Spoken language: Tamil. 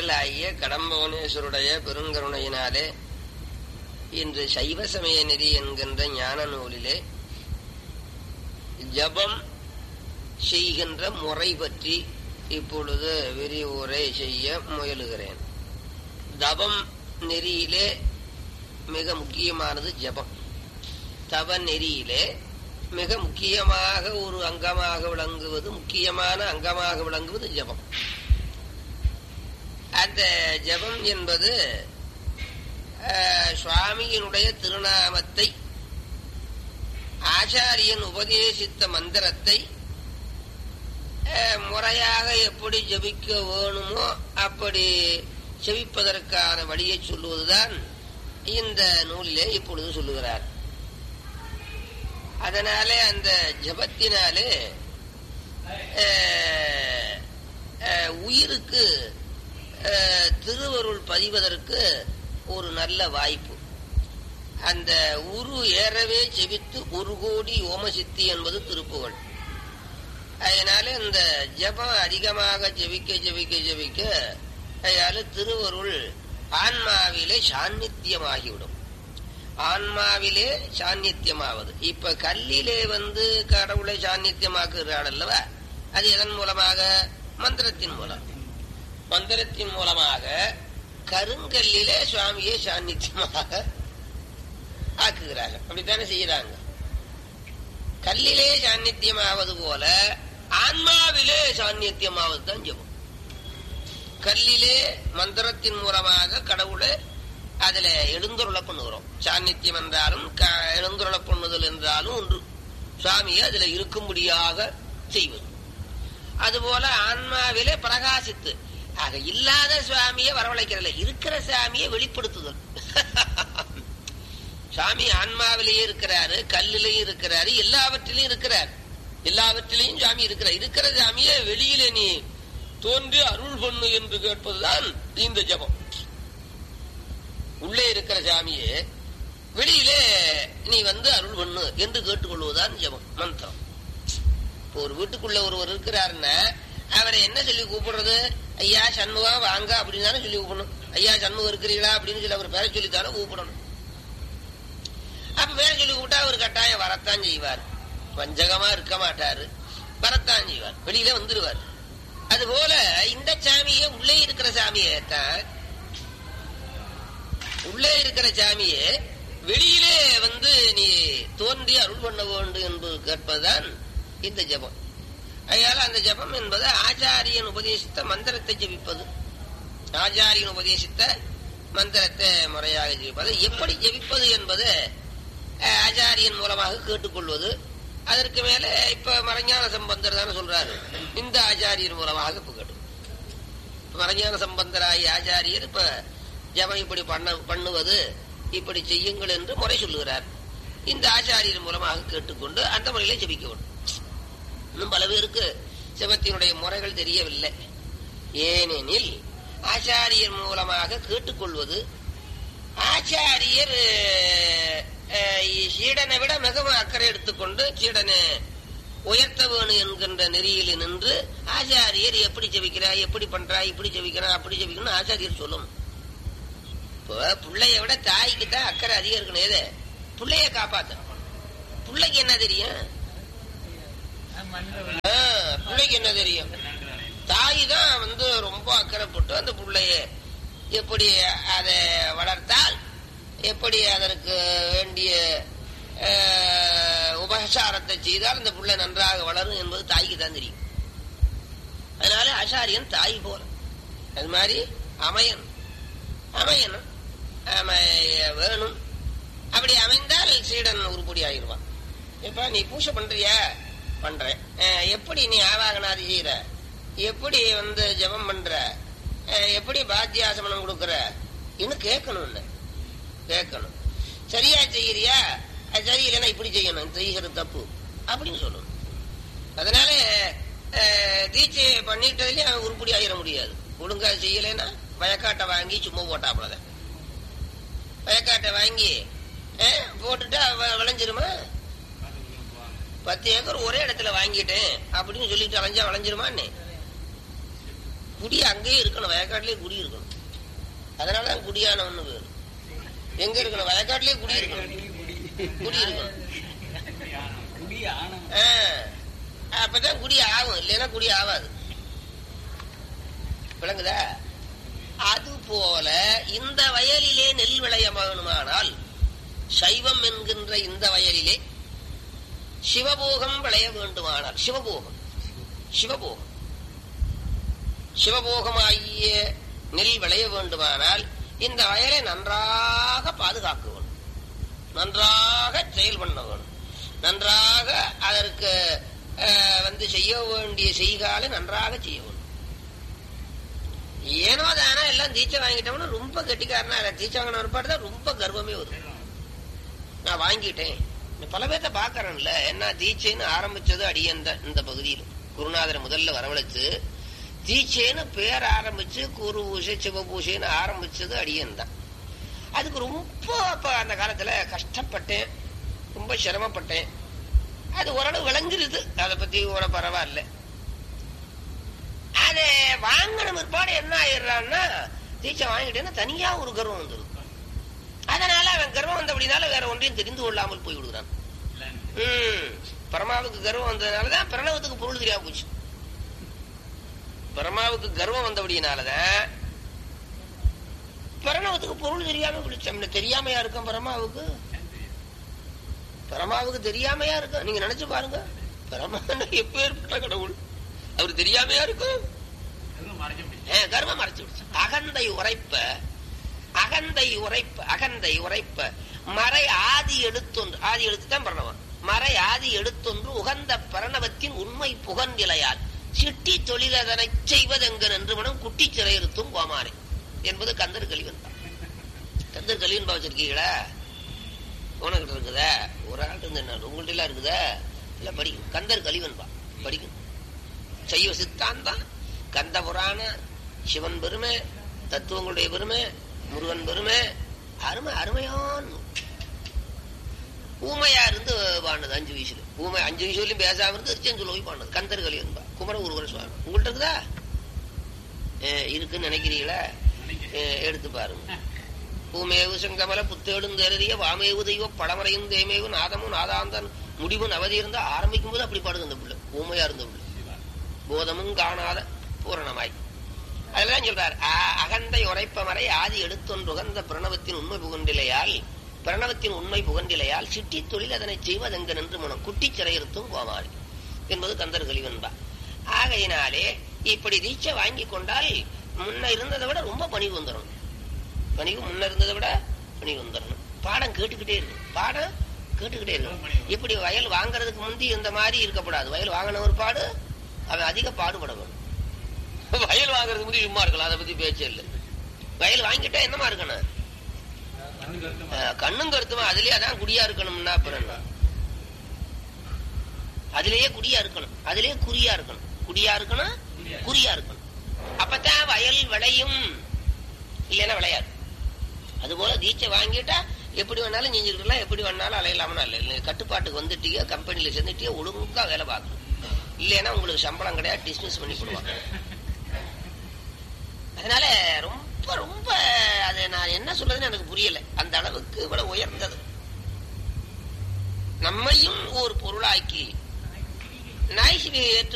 வள்ளலாகிய கடம்பவனேஸ்வருடைய பெருங்கருணையினாலே இன்று சைவ சமய நெறி என்கின்ற ஞான நூலிலே ஜபம் செய்கின்ற முறை பற்றி இப்பொழுது விரிவுரை செய்ய முயலுகிறேன் தபம் நெறியிலே மிக முக்கியமானது ஜபம் தவ நெறியிலே மிக முக்கியமாக ஒரு அங்கமாக விளங்குவது முக்கியமான அங்கமாக விளங்குவது ஜபம் அந்த ஜபம் என்பது சுவாமியினுடைய திருநாமத்தை ஆச்சாரியன் உபதேசித்த மந்திரத்தை முறையாக எப்படி ஜபிக்க வேணுமோ அப்படி செவிப்பதற்கான வழியை சொல்லுவதுதான் இந்த நூலிலே இப்பொழுது சொல்லுகிறார் அதனாலே அந்த ஜபத்தினாலே உயிருக்கு திருவருள் பதிவதற்கு ஒரு நல்ல வாய்ப்பு அந்த உரு ஏறவே செவித்து ஒரு கோடி ஓமசித்தி என்பது திருப்புகழ் அதனால இந்த ஜபம் அதிகமாக ஜெபிக்க ஜெபிக்க ஜெபிக்க அதனால திருவருள் ஆன்மாவிலே சாநித்தியமாகிவிடும் ஆன்மாவிலே சாநித்தியமாவது இப்ப கல்லிலே வந்து கடவுளை சாநித்தியமாக்குகிறாள் அல்லவா அது எதன் மூலமாக மந்திரத்தின் மூலம் மந்திரத்தின் மூலமாக கருங்கல்லிலே சுவாமியை சாநித்தியமாக ஆக்குகிறார்கள் அப்படித்தானே செய்யறாங்க கல்லிலே சாநித்தியமாவது போல ஆன்மாவிலே சாநித்தியமாவது தான் ஜபம் கல்லிலே மந்திரத்தின் மூலமாக கடவுளை அதுல எழுந்துருள பண்ணுகிறோம் சாநித்தியம் என்றாலும் எழுந்துருள பண்ணுதல் என்றாலும் ஒன்று சுவாமியை அதுல இருக்கும்படியாக செய்வது அதுபோல ஆன்மாவிலே பிரகாசித்து ஆக இல்லாத சுவாமியை வரவழைக்கிறதில்ல இருக்கிற சாமியை வெளிப்படுத்துதல் சாமி ஆன்மாவிலேயே இருக்கிறாரு கல்லிலையும் இருக்கிறாரு எல்லாவற்றிலையும் இருக்கிறார் எல்லாவற்றிலையும் சாமி இருக்கிறார் இருக்கிற சாமியை வெளியில நீ தோன்றி அருள் பண்ணு என்று கேட்பதுதான் இந்த ஜபம் உள்ளே இருக்கிற சாமியே வெளியிலே நீ வந்து அருள் பண்ணு என்று கேட்டுக்கொள்வதுதான் ஜபம் மந்திரம் இப்போ ஒரு வீட்டுக்குள்ள ஒருவர் இருக்கிறாருன்னா அவரை என்ன சொல்லி கூப்பிடுறது ஐயா சண்முகா வாங்க அப்படின்னு தானே சொல்லி கூப்பிடணும் ஐயா சண்முகம் இருக்கிறீங்களா அப்படின்னு சொல்லி அவர் பேர சொல்லித்தானே கூப்பிடணும் அப்ப பேர சொல்லி கூப்பிட்டா அவர் கட்டாயம் வரத்தான் செய்வார் வஞ்சகமா இருக்க மாட்டாரு வரத்தான் செய்வார் வெளியில வந்துருவார் அது போல இந்த சாமியே உள்ளே இருக்கிற சாமியை தான் உள்ளே இருக்கிற சாமியே வெளியிலே வந்து நீ தோன்றி அருள் பண்ண வேண்டும் என்பது கேட்பதுதான் இந்த ஜபம் அதனால அந்த ஜபம் என்பது ஆச்சாரியன் உபதேசித்த மந்திரத்தை ஜபிப்பது ஆச்சாரியன் உபதேசித்த மந்திரத்தை முறையாக ஜபிப்பது எப்படி ஜபிப்பது என்பது ஆச்சாரியன் மூலமாக கேட்டுக்கொள்வது அதற்கு மேல இப்ப மரஞான சம்பந்தர் தானே சொல்றாரு இந்த ஆச்சாரியர் மூலமாக இப்ப கேட்டு மரஞான சம்பந்தராய ஆச்சாரியர் இப்ப ஜபம் இப்படி பண்ண பண்ணுவது இப்படி செய்யுங்கள் என்று முறை சொல்லுகிறார் இந்த ஆச்சாரியர் மூலமாக கேட்டுக்கொண்டு அந்த முறையில ஜபிக்க வேண்டும் இன்னும் பல பேருக்கு சிவத்தினுடைய முறைகள் தெரியவில்லை ஏனெனில் ஆச்சாரியர் மூலமாக கேட்டுக்கொள்வது ஆச்சாரியர் சீடனை விட மிகவும் அக்கறை எடுத்துக்கொண்டு சீடனை உயர்த்த வேணும் என்கின்ற நெறியில் நின்று ஆச்சாரியர் எப்படி ஜெபிக்கிறா எப்படி பண்றா இப்படி ஜெபிக்கிறா அப்படி ஜெபிக்கணும் ஆச்சாரியர் சொல்லணும் இப்போ பிள்ளைய விட தாய்க்கு தான் அக்கறை அதிகம் இருக்கணும் எது பிள்ளைய காப்பாத்த பிள்ளைக்கு என்ன தெரியும் பிள்ளைக்கு என்ன தெரியும் தாய் தான் வந்து ரொம்ப அக்கறைப்பட்டு அந்த பிள்ளைய எப்படி அதை வளர்த்தால் எப்படி அதற்கு வேண்டிய உபசாரத்தை செய்தால் அந்த பிள்ளை நன்றாக வளரும் என்பது தாய்க்கு தான் தெரியும் அதனால ஆச்சாரியன் தாய் போல அது மாதிரி அமையன் அமையணும் அமைய வேணும் அப்படி அமைந்தால் சீடன் உருப்படி ஆகிடுவான் இப்ப நீ பூஜை பண்றியா பண்றேன் எப்படி நீ ஆவாகனாதி செய்யற எப்படி வந்து ஜபம் பண்ற எப்படி பாத்தியாசமனம் கொடுக்கற இன்னும் கேட்கணும் கேட்கணும் சரியா செய்யறியா அது சரியில்லைன்னா இப்படி செய்யணும் செய்கிறது தப்பு அப்படின்னு சொல்லணும் அதனால தீட்சை பண்ணிட்டதுலயே அவன் உருப்படி ஆகிட முடியாது ஒழுங்கா செய்யலைன்னா வயக்காட்டை வாங்கி சும்மா போட்டாப்புலத வயக்காட்டை வாங்கி போட்டுட்டா விளைஞ்சிருமா பத்து ஏக்கர் ஒரே இடத்துல வாங்கிட்டேன் அப்படின்னு சொல்லிட்டு அலைஞ்சா விளைஞ்சிருமான்னு குடி அங்கேயே இருக்கணும் வயக்காட்டிலேயே குடி இருக்கணும் அதனாலதான் குடியானவன்னு பேரு எங்க இருக்கணும் வயக்காட்டிலேயே குடி இருக்கணும் குடி இருக்கணும் ஆ, அப்பதான் குடி ஆகும் இல்லைன்னா குடி ஆகாது விளங்குதா அது போல இந்த வயலிலே நெல் விளைய வேணுமானால் சைவம் என்கின்ற இந்த வயலிலே சிவபோகம் விளைய வேண்டுமானால் சிவபோகம் சிவபோகம் சிவபோகமாகிய நெல் விளைய வேண்டுமானால் இந்த வயலை நன்றாக பாதுகாக்க வேண்டும் நன்றாக செயல் பண்ண வேண்டும் நன்றாக அதற்கு அஹ், வந்து செய்ய வேண்டிய செய்காலை நன்றாக செய்ய வேண்டும் ஏனோ தானே எல்லாம் தீட்சை வாங்கிட்டோம்னா ரொம்ப கெட்டிக்காரனா இல்லை தீட்சை வாங்கின ஒரு தான் ரொம்ப கர்வமே வரும் நான் வாங்கிட்டேன் நான் பல பேர்த்த பாக்குறேன்ல என்ன தீட்சைன்னு ஆரம்பிச்சது அடியன் தான் இந்த பகுதியில் குருநாதரை முதல்ல வரவழைச்சு தீட்சைன்னு பேர் ஆரம்பிச்சு குரு பூஜை சிவ பூஜைன்னு ஆரம்பிச்சது அடியன் தான் அதுக்கு ரொம்ப அப்ப அந்த காலத்துல கஷ்டப்பட்டேன் ரொம்ப சிரமப்பட்டேன் அது ஓரளவு விளங்கிருது அதை பத்தி கூட பரவாயில்ல அது வாங்கின பிற்பாடு என்ன ஆயிடுறான்னா தீட்சை வாங்கிட்டேன்னா தனியா ஒரு கர்வம் வந்துருது அதனால அவன் கர்வம் வந்தபடினால வேற ஒன்றையும் தெரிந்து கொள்ளாமல் போய் விடுகிறான் ம் பரமாவுக்கு கர்வம் வந்ததுனாலதான் பிரணவத்துக்கு பொருள் தெரியாம போச்சு பரமாவுக்கு கர்வம் வந்தபடினாலதான் பிரணவத்துக்கு பொருள் தெரியாம பிடிச்சோம் தெரியாமையா இருக்கும் பரமாவுக்கு பரமாவுக்கு தெரியாமையா இருக்கும் நீங்க நினைச்சு பாருங்க பரமான எப்பேற்பட்ட கடவுள் அவர் தெரியாமையா இருக்கும் ஏன் கர்வம் மறைச்சு விடுச்சு அகந்தை உரைப்ப அகந்தை உரைப்ப அகந்தை உரைப்ப மறை ஆதி எழுத்தொன்று ஆதி எழுத்து தான் பிரணவம் மறை ஆதி எழுத்தொன்று உகந்த பிரணவத்தின் உண்மை புகன்நிலையால் சிட்டி தொழிலதனை செய்வதெங்க என்று மனம் குட்டி சிறையிருத்தும் கோமாரை என்பது கந்தர் கலிவன் தான் கந்தர் கலிவன் வச்சிருக்கீங்களா உனக்கிட்ட இருக்குதா ஒரு ஆள் இருந்து என்ன உங்கள்ட்ட எல்லாம் இருக்குதா இல்ல படிக்கும் கந்தர் கலிவன் பா படிக்கும் சைவ சித்தாந்தம் கந்த புராண சிவன் பெருமை தத்துவங்களுடைய பெருமை முருகன் பெருமை அருமை அருமையான நூல். ஊமையா இருந்து பாடுனது அஞ்சு வயசுல ஊமை அஞ்சு வயசுலயும் பேசாம இருந்து திருச்செந்தூர் போய் பாடுனது கந்தர் கலிவன் பா குமர ஒருவர் சுவாமி உங்கள்ட்ட இருக்குதா அஹ் இருக்குன்னு நினைக்கிறீங்களா அஹ் எடுத்து பாருங்க பூமேவு செங்கமல புத்தேடும் தேரறிய வாமேவு தெய்வ படமறையும் தேமேவு நாதமும் நாதாந்தன் முடிவும் அவதி இருந்தா ஆரம்பிக்கும் போது அப்படி பாடுது அந்த பிள்ளை ஊமையா இருந்த பிள்ளை போதமும் காணாத பூரணமாய் அதெல்லாம் சொல்றார் "ஆ- அகந்தை உரைப்பமறை ஆதி எடுத்தொன்றுகந்த பிரணவத்தின் உண்மை புகண்டிலையால் பிரணவத்தின் உண்மை புகண்டிலையால் சிட்டி தொழில் அதனை செய்வதெங்க நின்று மனம் குட்டி சிறையிருத்தும் கோமாளி என்பது கந்தர் கலிவன்பா ஆகையினாலே இப்படி தீட்சை வாங்கி கொண்டால் முன்ன இருந்ததை விட ரொம்ப பணிவு வந்துடும் பணிவு முன்ன இருந்ததை விட பணிவு வந்துடணும் பாடம் கேட்டுக்கிட்டே இருக்கு பாடம் கேட்டுக்கிட்டே இருக்கணும் இப்படி வயல் வாங்குறதுக்கு முந்தி இந்த மாதிரி இருக்கக்கூடாது வயல் வாங்கின ஒரு பாடு அவன் அதிக பாடுபட வேணும் வயல் வாங்குறதுக்கு முந்தி சும்மா இருக்கலாம் அதை பத்தி பேச்சே இல்லை வயல் வாங்கிட்டா என்னமா இருக்கணும் அஹ், கண்ணும் கருத்துமா அதுலயே அதான் குடியா இருக்கணும்னா அப்புறம் என்ன அதுலயே குடியா இருக்கணும் அதுலயே குறியா இருக்கணும் குடியா இருக்கணும் குறியா இருக்கணும் அப்பதான் வயல் விளையும் இல்லைன்னா விளையாது அதுபோல தீட்சை வாங்கிட்டா எப்படி வேணாலும் செஞ்சிருக்கலாம் எப்படி வேணாலும் அலையலாம்னா இல்லை இல்லை கட்டுப்பாட்டுக்கு வந்துட்டீங்க கம்பெனில சேர்ந்துட்டீங்க ஒழுங்கா வேலை பார்க்கணும் இல்லைன்னா உங்களுக்கு சம்பளம் கிடையாது டிஸ்மிஸ் பண்ணி போடுவாங்க அதனால ரொம்ப ரொம்ப அது நான் என்ன சொல்றதுன்னு எனக்கு புரியல அந்த அளவுக்கு இவ்வளவு உயர்ந்தது நம்மையும் ஒரு பொருளாக்கி நாய்சியை ஏற்று